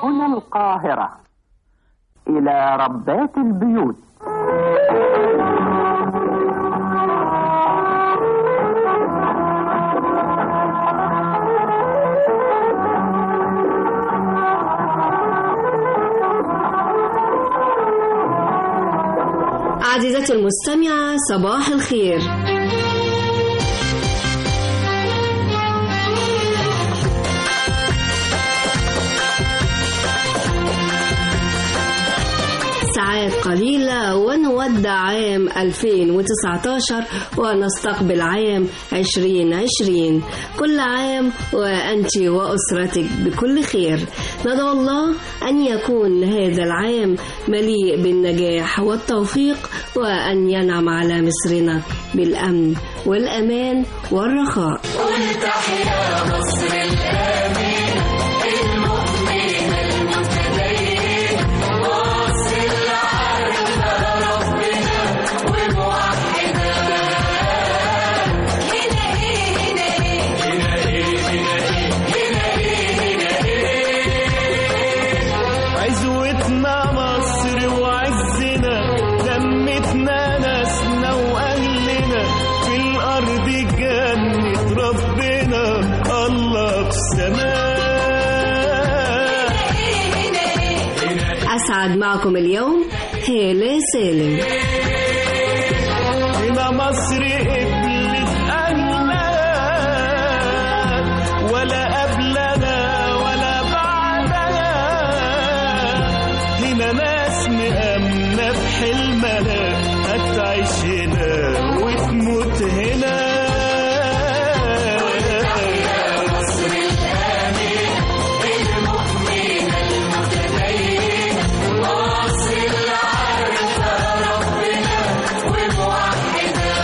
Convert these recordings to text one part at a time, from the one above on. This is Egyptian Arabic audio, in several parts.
هنا القاهرة إلى ربات البيوت عزيزتي المستمعة صباح الخير ساعات قليلة ونودع عام 2019 ونستقبل عام 2020 كل عام وأنت وأسرتك بكل خير ندعو الله أن يكون هذا العام مليء بالنجاح والتوفيق وأن ينعم على مصرنا بالأمن والأمان والرخاء قل تحيا مصر الآمين المؤمن المتدين مصر اللي عارفة ربنا وموحدة هنا ايه هنا ايه هنا ايه هنا ايه هنا ايه هنا ايه عزوتنا مصر وعزنا لمتنا ناسنا واهلنا في الارض جنة ربنا الله في السماء أسعد معكم اليوم هالة سالم هنا مصر قبلت أهلها ولا قبلنا ولا بعدها هنا ناس مأمنة بحلمنا هتعيش هنا وتموت هنا مصر الآمين المؤمن المتدين مصر اللي عارفة ربنا وموحدة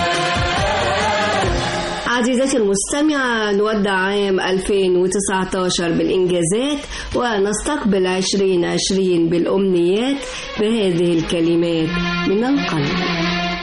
عزيزتي المستمعة نودع عام 2019 بالإنجازات ونستقبل 2020 بالأمنيات بهذه الكلمات من القلب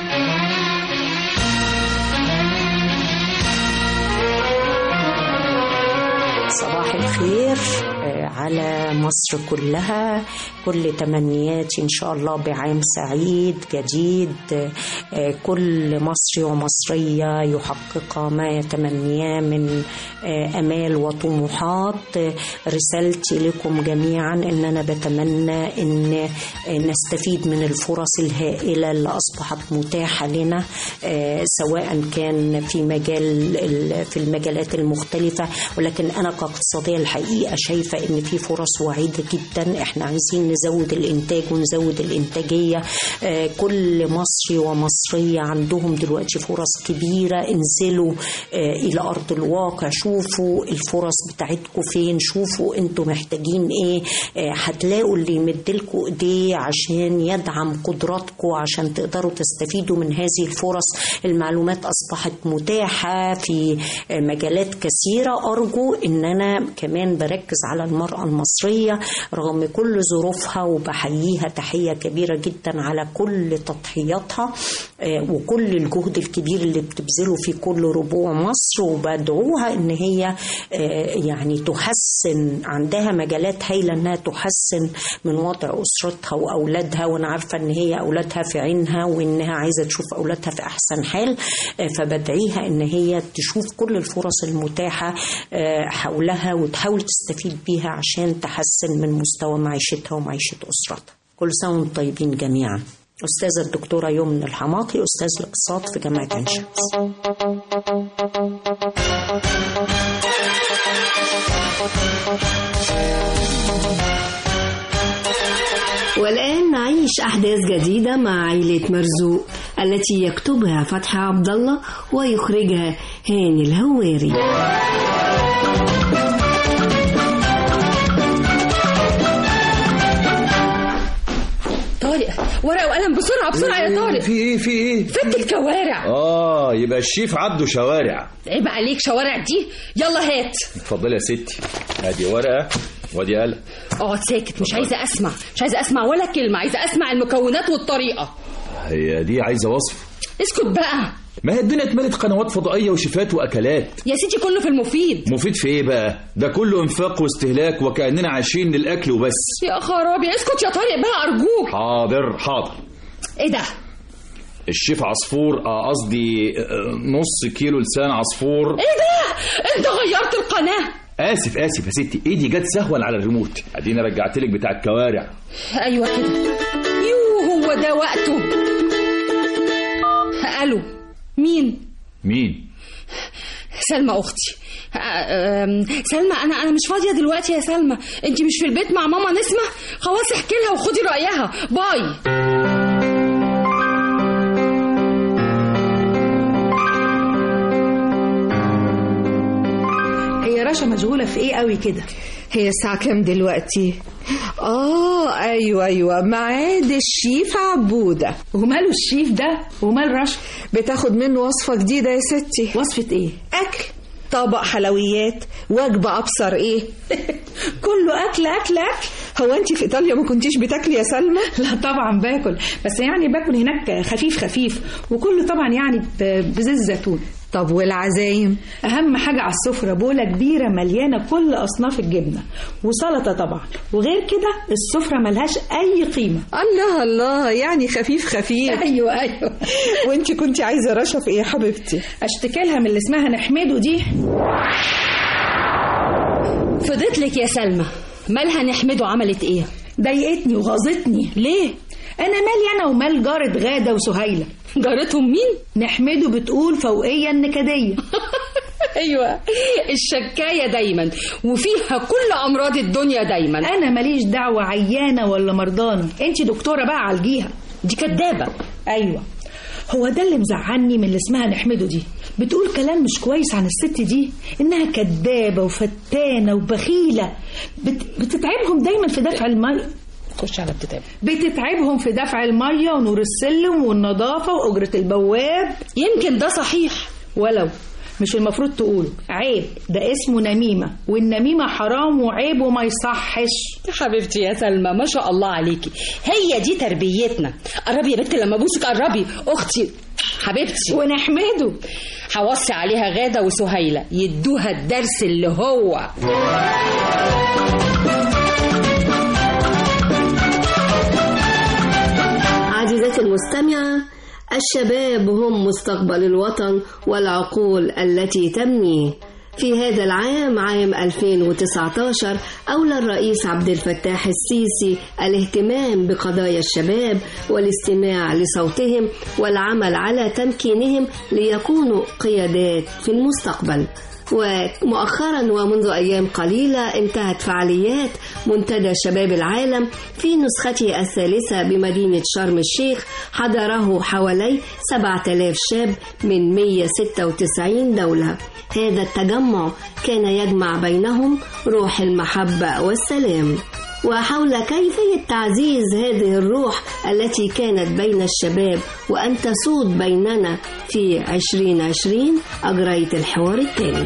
صباح الخير آه، على مصر كلها كل تمنياتي إن شاء الله بعام سعيد جديد آه، كل مصري ومصرية يحقق ما يتمنياه من آه، أمال وطموحات آه، رسالتي لكم جميعا إن أنا بتمنى إن آه، نستفيد من الفرص الهائلة اللي أصبحت متاحة لنا آه، سواء كان في مجال ال- في المجالات المختلفة ولكن أنا كاقتصادية الحقيقة شايفة إن في فرص وعيدة جدا إحنا عايزين نزود الإنتاج ونزود الإنتاجية آه، كل مصري ومصرية عندهم دلوقتي فرص كبيرة انزلوا آه، إلى أرض الواقع شوفوا الفرص بتاعتكم فين شوفوا أنتوا محتاجين إيه آه، هتلاقوا اللي يمدلكوا إيديه عشان يدعم قدراتكم عشان تقدروا تستفيدوا من هذه الفرص المعلومات أصبحت متاحة في آه، مجالات كثيرة أرجو إن أنا كمان بركز على المرأة المصرية رغم كل ظروفها وبحييها تحية كبيرة جدا على كل تضحياتها آه، وكل الجهد الكبير اللي بتبذله في كل ربوع مصر وبدعوها إن هي آه، يعني تحسن عندها مجالات هايلة إنها تحسن من وضع أسرتها وأولادها وأنا عارفة إن هي أولادها في عينها وإنها عايزة تشوف أولادها في أحسن حال آه، فبدعيها إن هي تشوف كل الفرص المتاحة آه، حولها وتحاول تستفيد بيها عشان تحسن من مستوى معيشتها ومعيشة أسرتها كل سنة وانتم طيبين جميعا أستاذة الدكتورة يمن الحماقي أستاذ الاقتصاد في جامعة عين شمس والآن نعيش أحداث جديدة مع عائلة مرزوق التي يكتبها فتحي عبد الله ويخرجها هاني الهواري طارق ورقة وقلم بسرعة بسرعة يا طارق في ايه في ايه فت الكوارع اه يبقى الشيف عبده شوارع عيب عليك شوارع دي يلا هات اتفضلي يا ستي ادي ورقه وادي قلم اقعد ساكت مش عايزة اسمع مش عايزة اسمع ولا كلمة عايزة اسمع المكونات والطريقة هي دي عايزه وصف اسكت بقى ما هي الدنيا اتملت قنوات فضائيه وشيفات واكلات يا سيدي كله في المفيد مفيد في ايه بقى ده كله انفاق واستهلاك وكاننا عايشين للاكل وبس يا خرابي اسكت يا طارق بقى ارجوك حاضر حاضر ايه ده الشيف عصفور آه، قصدي آه، نص كيلو لسان عصفور ايه ده انت غيرت القناه اسف اسف يا ستي ايدي جت سهوا على الريموت اديني رجعت لك بتاع الكوارع ايوه كده يو هو ده وقته الو مين مين سلمى اختي آه، آم، سلمى انا انا مش فاضيه دلوقتي يا سلمى انت مش في البيت مع ماما نسمه خلاص احكي لها وخدي رايها باي هي رشا مشغولة في ايه قوي كده هي الساعة كام دلوقتي؟ آه أيوة أيوة ميعاد الشيف عبودة وماله الشيف ده ومال رشا بتاخد منه وصفة جديدة يا ستي وصفة ايه أكل طبق حلويات وجبة أبصر إيه كله اكل اكل اكل هو أنت في إيطاليا ما كنتيش بتاكلي يا سلمى؟ لا طبعا باكل بس يعني باكل هناك خفيف خفيف وكله طبعا يعني ب- بزيت زيتون طب والعزايم؟ اهم حاجه على السفره بوله كبيره مليانه كل اصناف الجبنه وسلطه طبعا وغير كده السفره ملهاش اي قيمه الله الله يعني خفيف خفيف ايوه ايوه وانت كنت عايزة رشا في إيه يا حبيبتي؟ اشتكي لها من اللي اسمها نحمده دي فضيت لك يا سلمى مالها نحمده عملت ايه ضايقتني وغاظتني ليه انا مالي انا ومال جارة غاده وسهيله جارتهم مين نحمده بتقول فوقيه النكديه ايوه الشكايه دايما وفيها كل امراض الدنيا دايما انا ماليش دعوه عيانه ولا مرضانه انت دكتوره بقى عالجيها دي كدابه ايوه هو ده اللي مزعلني من اللي اسمها نحمده دي بتقول كلام مش كويس عن الست دي انها كدابه وفتانه وبخيله بت... بتتعبهم دايما في دفع الميه خش على بتتابع بتتعبهم في دفع الميه ونور السلم والنظافه واجره البواب يمكن ده صحيح ولو مش المفروض تقوله عيب ده اسمه نميمه والنميمه حرام وعيب وما يصحش يا حبيبتي يا سلمى ما شاء الله عليكي هي دي تربيتنا قربي يا بنت لما ابوسك قربي اختي حبيبتي ونحمده هوصي عليها غاده وسهيله يدوها الدرس اللي هو عزيزتي المستمعة الشباب هم مستقبل الوطن والعقول التي تبنيه في هذا العام عام 2019 أولى الرئيس عبد الفتاح السيسي الاهتمام بقضايا الشباب والاستماع لصوتهم والعمل على تمكينهم ليكونوا قيادات في المستقبل ومؤخرا ومنذ أيام قليلة انتهت فعاليات منتدى شباب العالم في نسخته الثالثة بمدينة شرم الشيخ حضره حوالي 7000 شاب من 196 دولة هذا التجمع كان يجمع بينهم روح المحبة والسلام وحول كيفية تعزيز هذه الروح التي كانت بين الشباب وأن تسود بيننا في 2020 أجريت الحوار التالي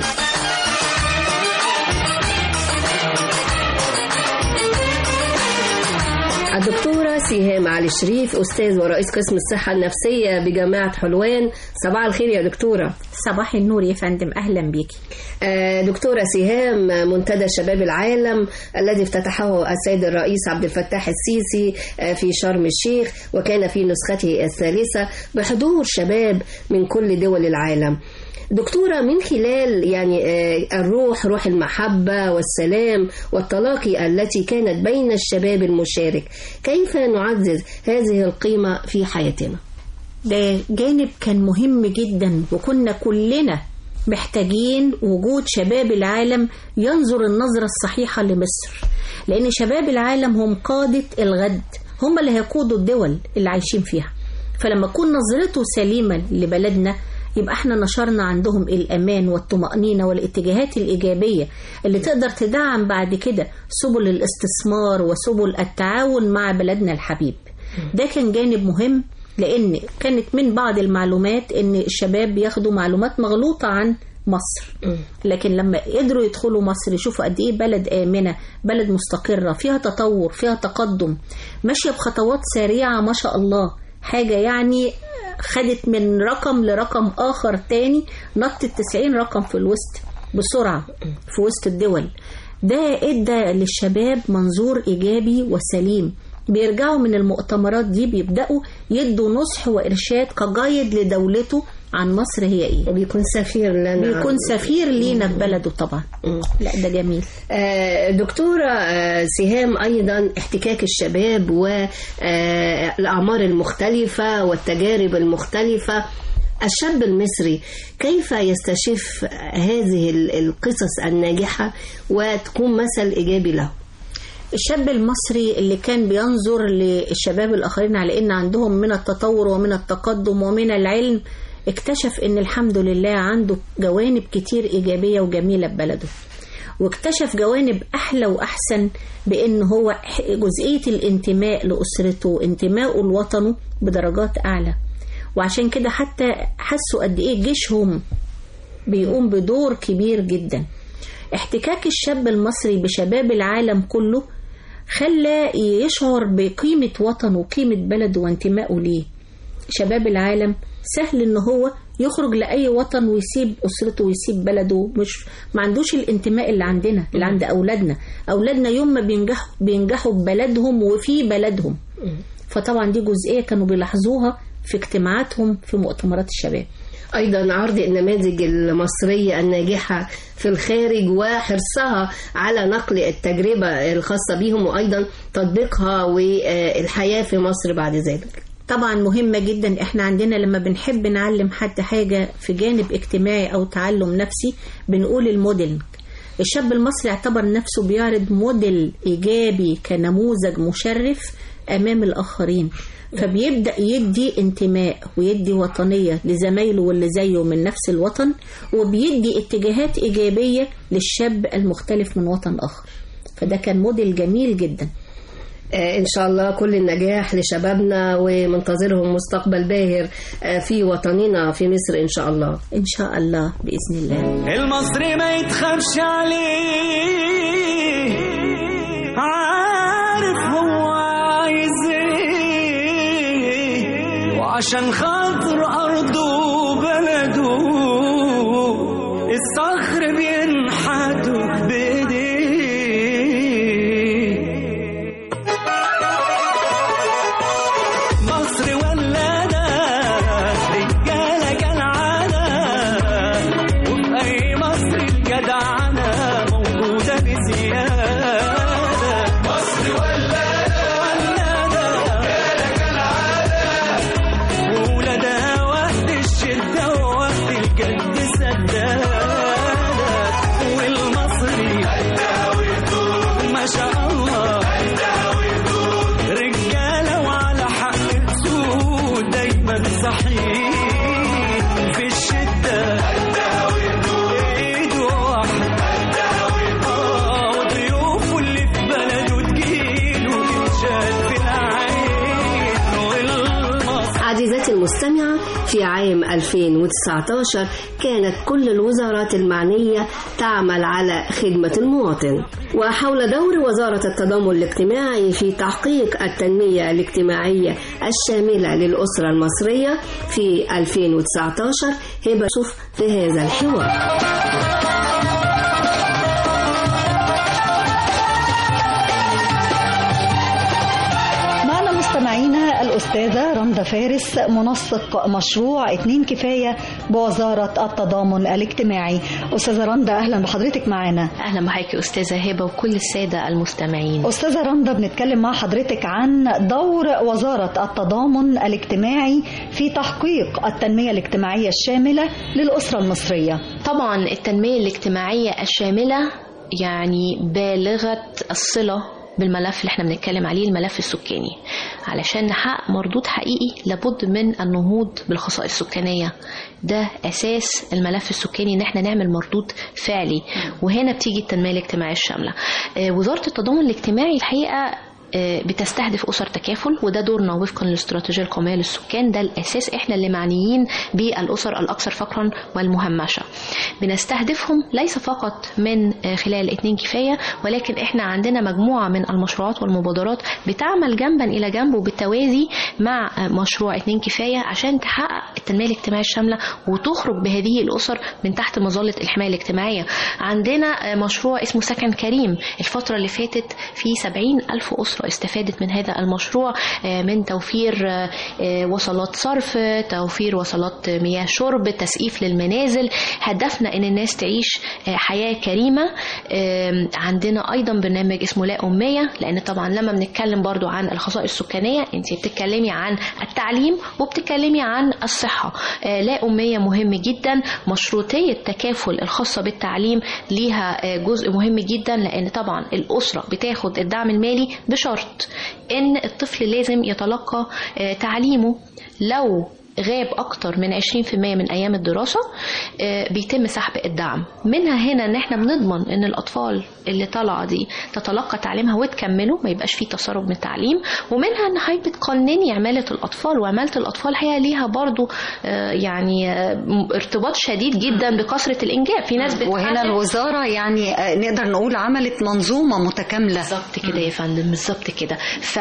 الدكتورة سيهام علي شريف أستاذ ورئيس قسم الصحة النفسية بجامعة حلوان صباح الخير يا دكتورة صباح النور يا فندم أهلا بيكي آه، دكتورة سهام منتدى شباب العالم الذي افتتحه السيد الرئيس عبد الفتاح السيسي آه، في شرم الشيخ وكان في نسخته الثالثة بحضور شباب من كل دول العالم دكتورة من خلال يعني آه، الروح روح المحبة والسلام والتلاقي التي كانت بين الشباب المشارك كيف نعزز هذه القيمة في حياتنا؟ ده جانب كان مهم جدا وكنا كلنا محتاجين وجود شباب العالم ينظر النظرة الصحيحة لمصر لأن شباب العالم هم قادة الغد هم اللي هيقودوا الدول اللي عايشين فيها فلما تكون نظرته سليمة لبلدنا يبقى احنا نشرنا عندهم الأمان والطمأنينة والاتجاهات الإيجابية اللي تقدر تدعم بعد كده سبل الاستثمار وسبل التعاون مع بلدنا الحبيب ده كان جانب مهم لأن كانت من بعض المعلومات إن الشباب بياخدوا معلومات مغلوطة عن مصر لكن لما قدروا يدخلوا مصر يشوفوا قد ايه بلد آمنة بلد مستقرة فيها تطور فيها تقدم ماشية بخطوات سريعة ما شاء الله حاجة يعني خدت من رقم لرقم آخر تاني نطت 90 رقم في الوسط بسرعة في وسط الدول ده ادى للشباب منظور إيجابي وسليم بيرجعوا من المؤتمرات دي بيبدأوا يدوا نصح وإرشاد كجايد لدولته عن مصر هي ايه وبيكون سفير لنا بيكون سفير لينا في بلده طبعا لا ده جميل آه، دكتورة آه، سهام أيضا احتكاك الشباب والأعمار المختلفة والتجارب المختلفة الشاب المصري كيف يستشف هذه ال- القصص الناجحة وتكون مثل إيجابي له الشاب المصري اللي كان بينظر للشباب الآخرين على إن عندهم من التطور ومن التقدم ومن العلم اكتشف إن الحمد لله عنده جوانب كتير إيجابية وجميلة في بلده واكتشف جوانب أحلى وأحسن بإن هو جزئية الانتماء لأسرته انتمائه لوطنه بدرجات أعلى وعشان كده حتى حسوا قد إيه جيشهم بيقوم بدور كبير جدا احتكاك الشاب المصري بشباب العالم كله خلى يشعر بقيمة وطنه وقيمة بلده وانتمائه ليه شباب العالم سهل ان هو يخرج لأي وطن ويسيب أسرته ويسيب بلده مش ما عندوش الانتماء اللي عندنا اللي عند أولادنا أولادنا يوم ما بينجحوا بينجحوا ببلدهم وفي بلدهم فطبعا دي جزئية كانوا بيلاحظوها في اجتماعاتهم في مؤتمرات الشباب أيضا عرض النماذج المصرية الناجحة في الخارج وحرصها على نقل التجربة الخاصة بهم وأيضا تطبيقها والحياة في مصر بعد ذلك طبعا مهمة جدا احنا عندنا لما بنحب نعلم حد حاجة في جانب اجتماعي او تعلم نفسي بنقول الموديل الشاب المصري اعتبر نفسه بيعرض موديل ايجابي كنموذج مشرف امام الاخرين فبيبدأ يدي انتماء ويدي وطنية لزمايله واللي زيه من نفس الوطن وبيدي اتجاهات إيجابية للشاب المختلف من وطن آخر فده كان موديل جميل جدا آه، إن شاء الله كل النجاح لشبابنا ومنتظرهم مستقبل باهر آه، في وطننا في مصر إن شاء الله إن شاء الله بإذن الله المصري ما يتخافش عليه عارف هو عايز ايه وعشان خاطر ارضه وبلده الصخر بينحتوا بايديه مصر ولادة رجالة كالعادة وفي أي مصر الجدعنة موجودة بزيادة مصر ولادة ولادة رجالة كالعادة وولادها وقت الشدة ووقت الجد سدادة والمصري ما شاء الله رجالة وعلى حق سود دايما صحيح في الشدة ايد واحدة آه، وضيوفه اللي في بلده تجيله تتشال في العين والمصر عزيزتي المستمعة في عام 2019 كانت كل الوزارات المعنية تعمل على خدمة المواطن وحول دور وزارة التضامن الاجتماعي في تحقيق التنمية الاجتماعية الشاملة للأسرة المصرية في 2019 هبة شوف في هذا الحوار معنا مستمعينا الأستاذة رندا فارس منسق مشروع اتنين كفاية بوزارة التضامن الاجتماعي أستاذة رندا أهلا بحضرتك معنا اهلا بحضرتك استاذه هبه وكل الساده المستمعين أستاذة رندا بنتكلم مع حضرتك عن دور وزارة التضامن الاجتماعي في تحقيق التنمية الاجتماعية الشاملة للأسرة المصرية طبعا التنميه الاجتماعيه الشامله يعني بالغه الصله بالملف اللي احنا بنتكلم عليه الملف السكاني علشان نحقق مردود حقيقي لابد من النهوض بالخصائص السكانيه ده اساس الملف السكاني ان احنا نعمل مردود فعلي وهنا بتيجي التنميه الاجتماعيه الشامله آه، وزاره التضامن الاجتماعي الحقيقه آه، بتستهدف أسر تكافل وده دورنا وفقا للاستراتيجية القومية للسكان ده الأساس إحنا اللي معنيين بالأسر الأكثر فقرا والمهمشة بنستهدفهم ليس فقط من آه، خلال اتنين كفاية ولكن احنا عندنا مجموعة من المشروعات والمبادرات بتعمل جنبا إلى جنب وبالتوازي مع آه، مشروع اتنين كفاية عشان تحقق التنمية الاجتماعية الشاملة وتخرج بهذه الأسر من تحت مظلة الحماية الاجتماعية عندنا آه، مشروع اسمه سكن كريم الفترة اللي فاتت في سبعين ألف أسرة استفادت من هذا المشروع آه، من توفير آه، آه، وصلات صرف توفير وصلات مياه شرب تسقيف للمنازل هدفنا ان الناس تعيش آه، حياة كريمة آم، عندنا ايضا برنامج اسمه لا أمية لان طبعا لما بنتكلم برضو عن الخصائص السكانية انت بتتكلمي عن التعليم وبتتكلمي عن الصحة آه، لا أمية مهم جدا مشروطية تكافل الخاصة بالتعليم ليها آه، جزء مهم جدا لان طبعا الأسرة بتاخد الدعم المالي بشرط ان الطفل لازم يتلقى آه، تعليمه لو غاب أكتر من 20% من أيام الدراسة آه، بيتم سحب الدعم منها هنا إن إحنا بنضمن إن الأطفال اللي طالعة دي تتلقى تعليمها وتكمله ما يبقاش فيه تسرب من التعليم ومنها إن حضرتك بتقنني عمالة الأطفال وعمالة الأطفال هي ليها برضو آه، يعني آه، م- ارتباط شديد جدا بكثرة الإنجاب في ناس وهنا بتحدد- الوزارة يعني آه، نقدر نقول عملت منظومة متكاملة بالظبط كده يا فندم بالظبط كده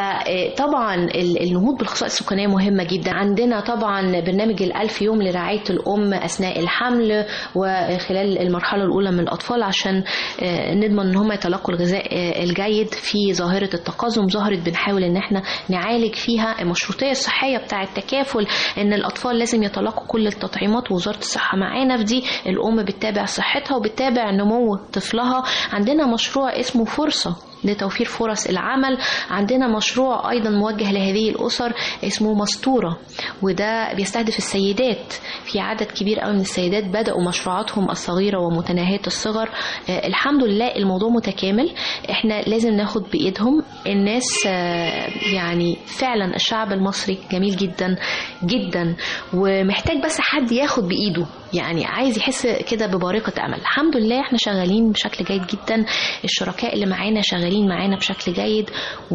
فطبعا النهوض بالخصائص السكانيه مهمه جدا عندنا طبعا برنامج الألف يوم لرعايه الام اثناء الحمل وخلال المرحله الاولى من الاطفال عشان آه، نضمن ان هم يتلقوا الغذاء آه، الجيد في ظاهره التقزم ظاهره بنحاول ان احنا نعالج فيها المشروطيه الصحيه بتاع التكافل ان الاطفال لازم يتلقوا كل التطعيمات ووزاره الصحه معانا في دي الام بتتابع صحتها وبتتابع نمو طفلها عندنا مشروع اسمه فرصه لتوفير فرص العمل عندنا مشروع أيضا موجه لهذه الأسر اسمه مستورة وده بيستهدف السيدات في عدد كبير قوي من السيدات بدأوا مشروعاتهم الصغيرة ومتناهية الصغر آه، الحمد لله الموضوع متكامل احنا لازم ناخد بإيدهم الناس آه، يعني فعلا الشعب المصري جميل جدا جدا ومحتاج بس حد ياخد بإيده يعني عايز يحس كده ببارقة أمل الحمد لله احنا شغالين بشكل جيد جدا الشركاء اللي معانا شغالين معانا بشكل جيد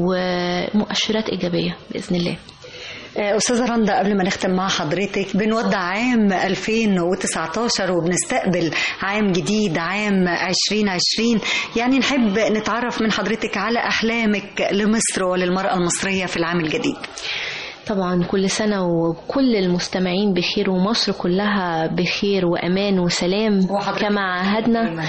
ومؤشرات إيجابية بإذن الله آه، أستاذة رندا قبل ما نختم مع حضرتك بنودع عام 2019 وبنستقبل عام جديد عام 2020 يعني نحب نتعرف من حضرتك على أحلامك لمصر وللمرأة المصرية في العام الجديد طبعا كل سنة وكل المستمعين بخير ومصر كلها بخير وأمان وسلام كما عاهدنا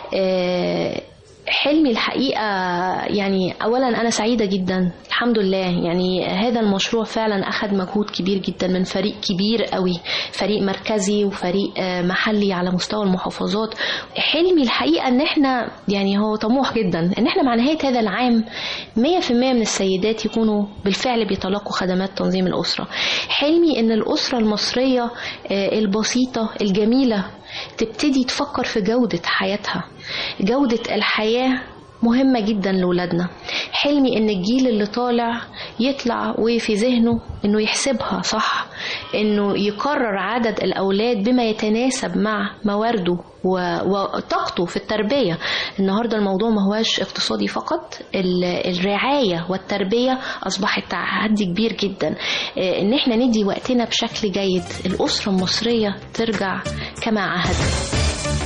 آه، حلمي الحقيقة يعني أولا أنا سعيدة جدا الحمد لله يعني هذا المشروع فعلا أخذ مجهود كبير جدا من فريق كبير قوي فريق مركزي وفريق آه، محلي على مستوى المحافظات حلمي الحقيقة أن احنا يعني هو طموح جدا أن احنا مع نهاية هذا العام 100% من السيدات يكونوا بالفعل بيتلقوا خدمات تنظيم الأسرة حلمي أن الأسرة المصرية آه، البسيطة الجميلة تبتدي تفكر في جودة حياتها جودة الحياة مهمة جدا لولادنا حلمي ان الجيل اللي طالع يطلع وفي ذهنه انه يحسبها صح انه يقرر عدد الاولاد بما يتناسب مع موارده و- وطاقته في التربية النهاردة الموضوع ما هواش اقتصادي فقط ال- الرعاية والتربية أصبحت تحدي كبير جدا آه، إن احنا ندي وقتنا بشكل جيد الأسرة المصرية ترجع كما عهدنا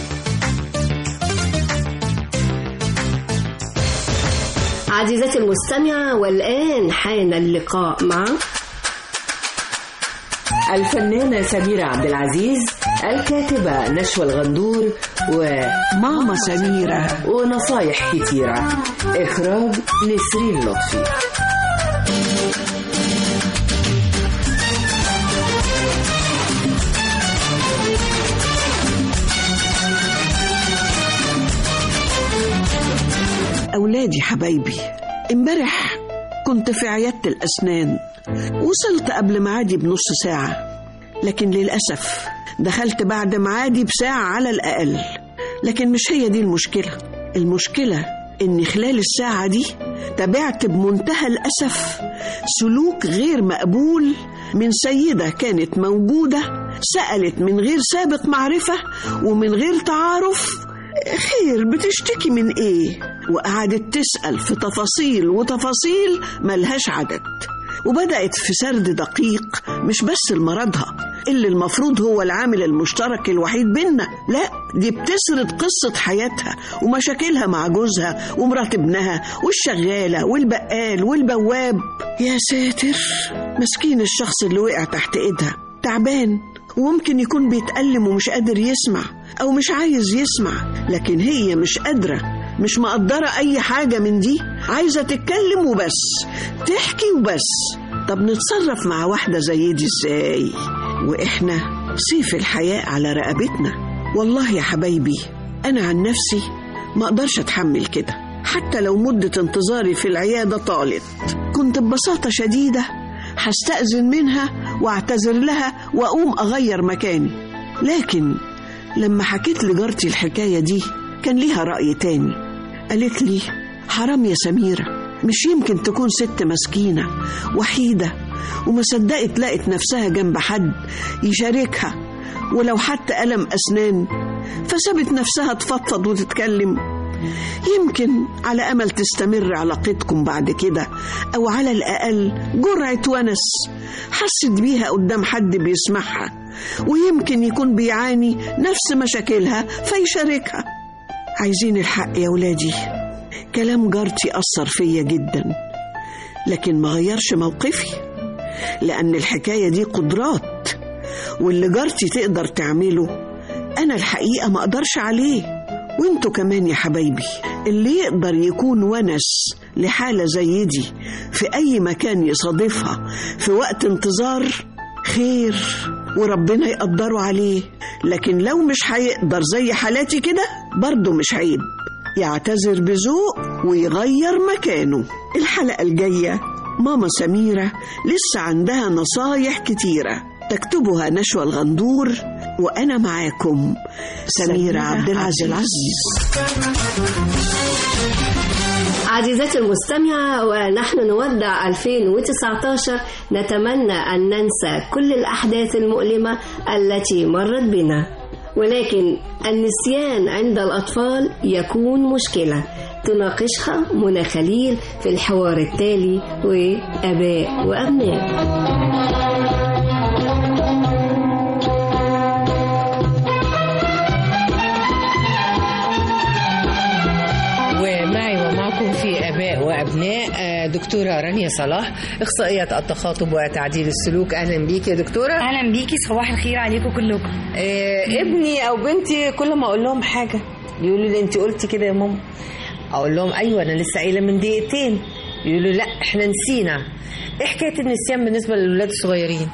عزيزتي المستمعة والآن حان اللقاء مع الفنانة سميرة عبد العزيز الكاتبة نشوى الغندور وماما سميرة ونصايح كتيرة إخراج نسرين لطفي أولادي حبايبي امبارح كنت في عيادة الأسنان وصلت قبل ميعادي بنص ساعة لكن للأسف دخلت بعد ميعادي بساعة على الأقل لكن مش هي دي المشكلة المشكلة إن خلال الساعة دي تابعت بمنتهى الأسف سلوك غير مقبول من سيدة كانت موجودة سألت من غير سابق معرفة ومن غير تعارف خير بتشتكي من ايه وقعدت تسأل في تفاصيل وتفاصيل ملهاش عدد وبدأت في سرد دقيق مش بس لمرضها اللي المفروض هو العامل المشترك الوحيد بينا لا دي بتسرد قصة حياتها ومشاكلها مع جوزها ومرات ابنها والشغالة والبقال والبواب يا ساتر مسكين الشخص اللي وقع تحت ايدها تعبان وممكن يكون بيتألم ومش قادر يسمع أو مش عايز يسمع لكن هي مش قادرة مش مقدرة أي حاجة من دي عايزة تتكلم وبس تحكي وبس طب نتصرف مع واحدة زي دي ازاي وإحنا سيف الحياة على رقبتنا والله يا حبايبي أنا عن نفسي ما أقدرش أتحمل كده حتى لو مدة انتظاري في العيادة طالت كنت ببساطة شديدة هستأذن منها واعتذر لها وأقوم أغير مكاني لكن لما حكيت لجارتي الحكاية دي كان ليها رأي تاني قالت لي حرام يا سميرة مش يمكن تكون ست مسكينة وحيدة وما صدقت لقت نفسها جنب حد يشاركها ولو حتى ألم أسنان فسابت نفسها تفضفض وتتكلم يمكن على أمل تستمر علاقتكم بعد كده أو على الأقل جرعة ونس حست بيها قدام حد بيسمعها ويمكن يكون بيعاني نفس مشاكلها فيشاركها عايزين الحق يا ولادي كلام جارتي أثر فيا جدا لكن ما غيرش موقفي لأن الحكاية دي قدرات واللي جارتي تقدر تعمله أنا الحقيقة ما أقدرش عليه وانتوا كمان يا حبايبي اللي يقدر يكون ونس لحالة زي دي في أي مكان يصادفها في وقت انتظار خير وربنا يقدره عليه لكن لو مش هيقدر زي حالاتي كده برضه مش عيب يعتذر بذوق ويغير مكانه الحلقة الجاية ماما سميرة لسه عندها نصايح كتيرة تكتبها نشوى الغندور وأنا معاكم سميرة عبد العزيز عزيزتي المستمعة ونحن نودع 2019 نتمنى أن ننسى كل الأحداث المؤلمة التي مرت بنا ولكن النسيان عند الأطفال يكون مشكلة تناقشها منى خليل في الحوار التالي وأباء وأبناء ومعي ومعكم في اباء وابناء آه، دكتوره رانيا صلاح اخصائيه التخاطب وتعديل السلوك اهلا بيك يا دكتوره اهلا بيكي صباح الخير عليكم كلكم آه، ابني او بنتي كل ما اقول لهم حاجه يقولوا لي انت قلتي كده يا ماما اقول لهم ايوه انا لسه قايله من دقيقتين يقولوا لا احنا نسينا ايه حكايه النسيان بالنسبه للولاد الصغيرين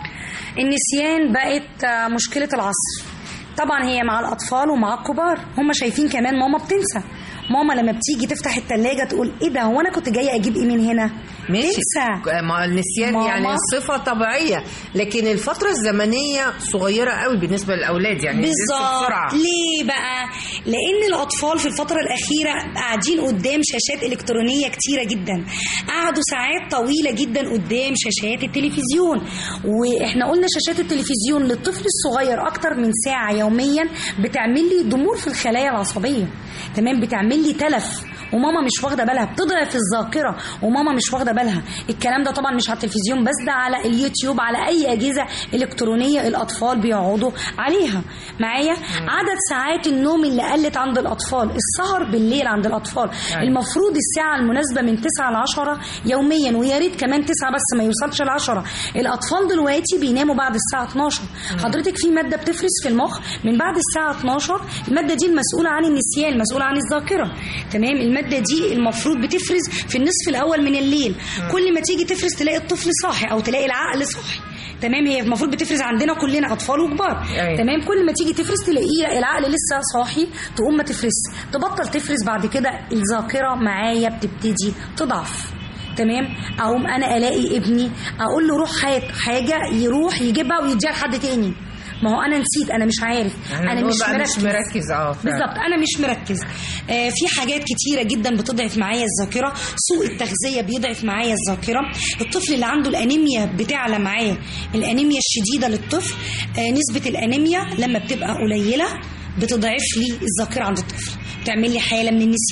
النسيان بقت آه، مشكله العصر طبعا هي مع الاطفال ومع الكبار هم شايفين كمان ماما بتنسى ماما لما بتيجي تفتح التلاجة تقول ايه ده هو انا كنت جايه اجيب ايه من هنا ماشي تنسى مع النسيان ماما. يعني صفة طبيعية لكن الفترة الزمنية صغيرة قوي بالنسبة للأولاد يعني بينسوا بالظبط بسرعة ليه بقى لان الاطفال في الفتره الاخيره قاعدين قدام شاشات الكترونيه كتيره جدا قعدوا ساعات طويله جدا قدام شاشات التلفزيون واحنا قلنا شاشات التلفزيون للطفل الصغير اكتر من ساعه يوميا بتعمل لي ضمور في الخلايا العصبيه تمام بتعمل لي تلف وماما مش واخده بالها بتضعف الذاكره وماما مش واخده بالها الكلام ده طبعا مش على التلفزيون بس ده على اليوتيوب على اي اجهزه الكترونيه الاطفال بيقعدوا عليها معايا عدد ساعات النوم اللي قلت عند الاطفال السهر بالليل عند الاطفال أيوة. المفروض الساعه المناسبه من 9 ل 10 يوميا ويا ريت كمان 9 بس ما يوصلش ل 10 الاطفال دلوقتي بيناموا بعد الساعه 12 حضرتك في ماده بتفرز في المخ من بعد الساعه 12 الماده دي المسؤوله عن النسيان المسؤوله عن الذاكره تمام الماده دي المفروض بتفرز في النصف الاول من الليل كل ما تيجي تفرز تلاقي الطفل صاحي او تلاقي العقل صاحي تمام هي المفروض بتفرز عندنا كلنا اطفال وكبار أيوة. تمام كل ما تيجي تفرز تلاقيه العقل لسه صاحي تقوم ما تفرز تبطل تفرز بعد كده الذاكره معايا بتبتدي تضعف تمام اقوم انا الاقي ابني اقول له روح هات حاجه يروح يجيبها ويديها لحد تاني ما هو انا نسيت انا مش عارف انا هو مش بقى مركز مش مركز اه فعلا. بالظبط انا مش مركز آه في حاجات كتيره جدا بتضعف معايا الذاكره سوء التغذيه بيضعف معايا الذاكره الطفل اللي عنده الانيميا بتعلى معاه الانيميا الشديده للطفل آه نسبه الانيميا لما بتبقى قليله بتضعف لي الذاكره عند الطفل بتعمل لي حاله من النسيان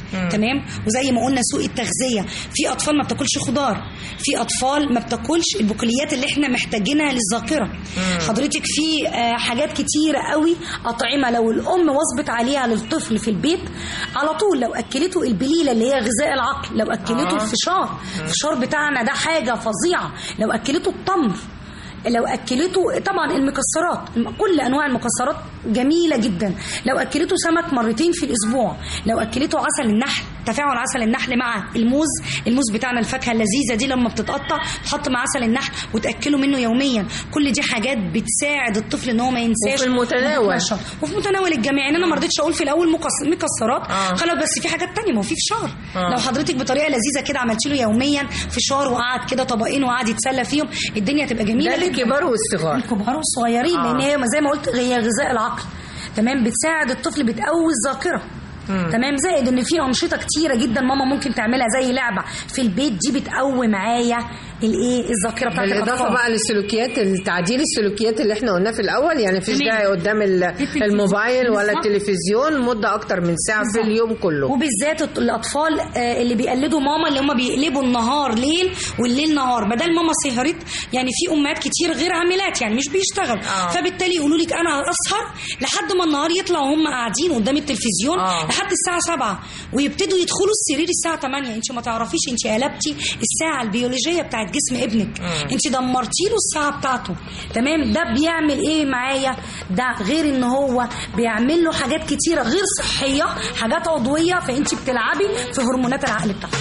مم. تمام وزي ما قلنا سوء التغذيه في اطفال ما بتاكلش خضار في اطفال ما بتاكلش البقوليات اللي احنا محتاجينها للذاكره حضرتك في آه، حاجات كتيره قوي اطعمه لو الام واظبت عليها للطفل في البيت على طول لو اكلته البليله اللي هي غذاء العقل لو اكلته آه. الفشار الفشار بتاعنا ده حاجه فظيعه لو اكلته التمر لو اكلته طبعا المكسرات كل انواع المكسرات جميله جدا لو اكلته سمك مرتين في الاسبوع لو اكلته عسل النحل تفاعل عسل النحل مع الموز الموز بتاعنا الفاكهه اللذيذه دي لما بتتقطع تحط مع عسل النحل وتاكله منه يوميا كل دي حاجات بتساعد الطفل ان هو ما ينساش وفي المتناول. النشاط. وفي متناول الجميع يعني انا ما رضيتش اقول في الاول مكس- مكسرات آه. خلاص بس في حاجات تانية ما هو في فشار آه. لو حضرتك بطريقه لذيذه كده عملت له يوميا فشار وقعد كده طبقين وقعد يتسلى فيهم الدنيا هتبقى جميله ده جدا. للكبار والصغار. الكبار والصغيرين آه. لان هي زي ما قلت هي غذاء العقل تمام بتساعد الطفل بتقوي الذاكره مم. تمام زائد ان في انشطه كتيره جدا ماما ممكن تعملها زي لعبه في البيت دي بتقوي معايا الايه الذاكره بتاعت بالاضافه الأطفال. بقى للسلوكيات التعديل السلوكيات اللي احنا قلناه في الاول يعني مفيش تمام. داعي قدام ال- الموبايل ولا بالظبط. التلفزيون مده اكتر من ساعه في اليوم كله وبالذات الط- الاطفال آه، اللي بيقلدوا ماما اللي هم بيقلبوا النهار ليل والليل نهار بدل ماما سهرت يعني في امهات كتير غير عاملات يعني مش بيشتغل آه. فبالتالي يقولوا لك انا اسهر لحد ما النهار يطلع وهم قاعدين قدام التلفزيون آه. لحد الساعه 7 ويبتدوا يدخلوا السرير الساعه 8 انت ما تعرفيش انت قلبتي الساعه البيولوجيه بتاعت جسم ابنك مم. انت دمرتي له الساعه بتاعته تمام ده بيعمل ايه معايا ده غير ان هو بيعمل له حاجات كتيره غير صحيه حاجات عضويه فانت بتلعبي في هرمونات العقل بتاعته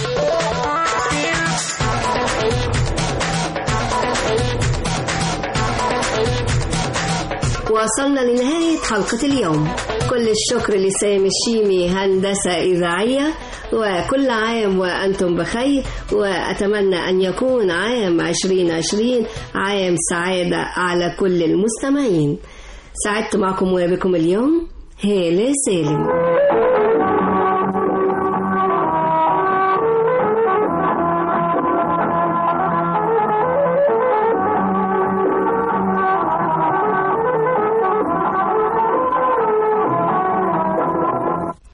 وصلنا لنهاية حلقة اليوم كل الشكر لسامي الشيمي هندسة إذاعية وكل عام وأنتم بخير وأتمنى أن يكون عام 2020 عام سعادة على كل المستمعين سعدت معكم وبكم اليوم هالة سالم